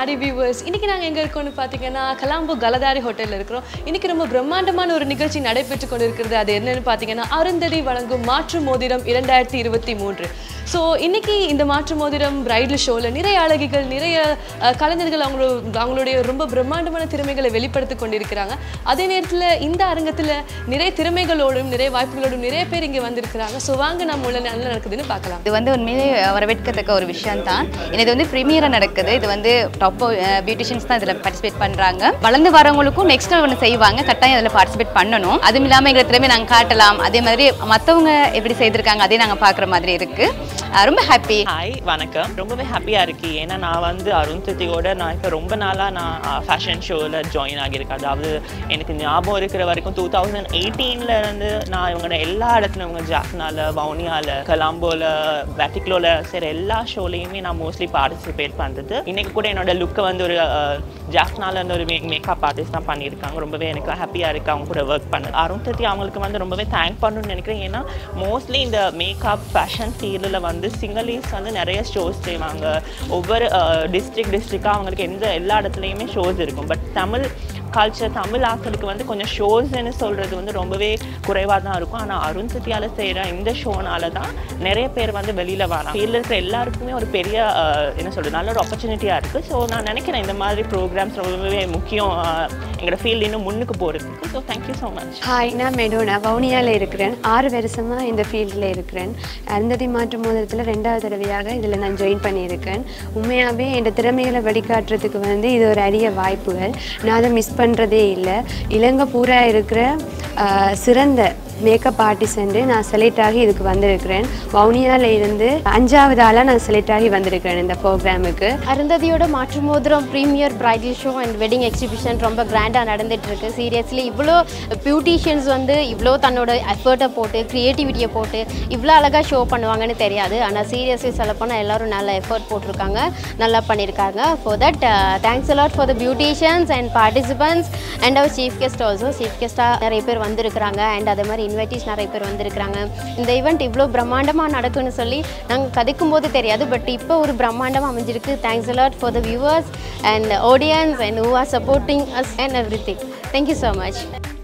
ஆடி வியூவர்ஸ் இன்னைக்கு நாங்கள் எங்கே இருக்கோம்னு பார்த்தீங்கன்னா கலாம்பு கலதாரி ஹோட்டலில் இருக்கிறோம் இன்னைக்கு ரொம்ப பிரம்மாண்டமான ஒரு நிகழ்ச்சி நடைபெற்று கொண்டிருக்கிறது அது என்னன்னு பார்த்தீங்கன்னா அருந்ததி வழங்கும் மாற்று மோதிரம் இரண்டாயிரத்தி இருபத்தி மூன்று ஸோ இன்னைக்கு இந்த மாற்று மோதிரம் பிரைடல் ஷோவில் நிறைய அழகிகள் நிறைய அஹ், கலைஞர்கள் அவங்களோட அவங்களுடைய ரொம்ப பிரம்மாண்டமான திறமைகளை வெளிப்படுத்தி கொண்டிருக்கிறாங்க அதே நேரத்தில் இந்த அரங்கத்தில் நிறைய திறமைகளோடும் நிறைய வாய்ப்புகளோடும் நிறைய பேர் இங்கே வந்திருக்கிறாங்க ஸோ வாங்க நம்ம உள்ள நல்லா நடக்குதுன்னு பார்க்கலாம் இது வந்து உண்மையிலே வரவேற்கத்தக்க ஒரு விஷயம் தான் இது வந்து ப்ரீமியராக நடக்குது இது வந்து டாப் பியூட்டிஷியன்ஸ் தான் இதில் பார்ட்டிசிபேட் பண்ணுறாங்க வளர்ந்து வரவங்களுக்கும் நெக்ஸ்ட் ஒன்று செய்வாங்க கட்டாயம் அதில் பார்ட்டிசிபேட் பண்ணணும் அதுவும் இல்லாமல் எங்களை திறமை நாங்கள் காட்டலாம் அதே மாதிரி மற்றவங்க எப்படி செய்திருக்காங்க அதே நாங்கள் பார்க்குற மாதிரி இருக்குது ரொம்ப ஹாப்பி ஹாய் வணக்கம் ரொம்பவே ஹாப்பியாக இருக்கு ஏன்னா நான் வந்து அருந்ததியோட நான் இப்போ ரொம்ப நாளாக நான் ஃபேஷன் ஷோவில் ஜாயின் ஆகியிருக்கேன் அதாவது எனக்கு ஞாபகம் இருக்கிற வரைக்கும் டூ தௌசண்ட் எயிட்டீனில் இருந்து நான் இவங்களோட எல்லா இடத்துலையும் இவங்க ஜாஃப்னால வவுனியாவில் கலாம்போவில் வேட்டிக்லோவில் சரி எல்லா ஷோலையுமே நான் மோஸ்ட்லி பார்ட்டிசிபேட் பண்ணுறது இன்னைக்கு கூட என்னோட லுக்கை வந்து ஒரு ஜாஃப்னால இருந்து ஒரு மேக்கப் ஆர்டிஸ்ட் தான் பண்ணியிருக்காங்க ரொம்பவே எனக்கு ஹாப்பியாக இருக்குது அவங்க கூட ஒர்க் பண்ணது அருந்ததி அவங்களுக்கு வந்து ரொம்பவே தேங்க் பண்ணணும்னு நினைக்கிறேன் ஏன்னா மோஸ்ட்லி இந்த மேக்கப் ஃபேஷன் ஃபீல்டில் வந்து சிங்கிள்ஸ் வந்து நிறைய ஷோஸ் செய்வாங்க ஒவ்வொரு டிஸ்ட்ரிக்ட் டிஸ்ட்ரிக்டாக அவங்களுக்கு எந்த எல்லா இடத்துலையுமே ஷோஸ் இருக்கும் பட் தமிழ் கல்ச்சர் தமிழ் ஆக்களுக்கு வந்து கொஞ்சம் ஷோஸ்ன்னு சொல்கிறது வந்து ரொம்பவே குறைவாக தான் இருக்கும் ஆனால் அருண்சத்தியால் செய்கிற இந்த ஷோனால தான் நிறைய பேர் வந்து வெளியில் வராங்க ஃபீல்டில் இருக்கிற எல்லாருக்குமே ஒரு பெரிய அஹ், என்ன சொல்கிறது நல்ல ஒரு ஆப்பர்ச்சுனிட்டியாக இருக்குது ஸோ நான் நினைக்கிறேன் இந்த மாதிரி ப்ரோக்ராம்ஸ் ரொம்பவே முக்கியம் அஹ், எங்களோட ஃபீல்டு இன்னும் முன்னுக்கு போகிறதுக்கு so thank you so much hi நான் மெடோனா வவுனியாவில் இருக்கிறேன் ஆறு வருஷமாக இந்த ஃபீல்டில் இருக்கிறேன் அருந்ததி மாற்று மோதிரத்தில் ரெண்டாவது தடவையாக இதில் நான் ஜாயின் பண்ணியிருக்கேன் உண்மையாகவே என் திறமைகளை வெளிக்காட்டுறதுக்கு வந்து இது ஒரு அரிய வாய்ப்புகள் நான் அதை மிஸ் பண்ணுறதே இல்லை இலங்கை பூரா இருக்கிற ஆஹ், சிறந்த மேக்கப் ஆர்டிஸ்ட் நான் செலக்ட் ஆகி இதுக்கு வந்திருக்கிறேன் வவுனியாவில் இருந்து அஞ்சாவது ஆளாக நான் செலக்ட் ஆகி வந்திருக்கிறேன் இந்த ப்ரோக்ராமுக்கு அருந்ததியோட மாற்று மோதிரம் premier bridal show and wedding exhibition ரொம்ப கிராண்டாக நடந்துட்டு இருக்கு சீரியஸ்லி இவ்வளோ பியூட்டிஷியன்ஸ் வந்து இவ்வளோ தன்னோட எஃபர்ட்டை போட்டு க்ரியேட்டிவிட்டியை போட்டு இவ்வளோ அழகாக ஷோ பண்ணுவாங்கன்னு தெரியாது ஆனால் சீரியஸ்லி சொல்லப்போனால் எல்லாரும் நல்ல எஃபர்ட் போட்டிருக்காங்க நல்லா பண்ணியிருக்காங்க for that thanks a lot for the beauticians and participants and our chief guest also chief கெஸ்ட்டாக நிறைய பேர் வந்திருக்கிறாங்க அண்ட் அதே மாதிரி இன்வைட்டிஸ் நிறைய பேர் வந்திருக்கிறாங்க இந்த ஈவெண்ட் இவ்வளோ பிரம்மாண்டமாக நடக்கும்னு சொல்லி நாங்கள் கதைக்கும் போது தெரியாது பட் இப்போ ஒரு பிரம்மாண்டமாக அமைஞ்சிருக்கு thanks a lot for the viewers and audience and who are supporting us and everything thank you so much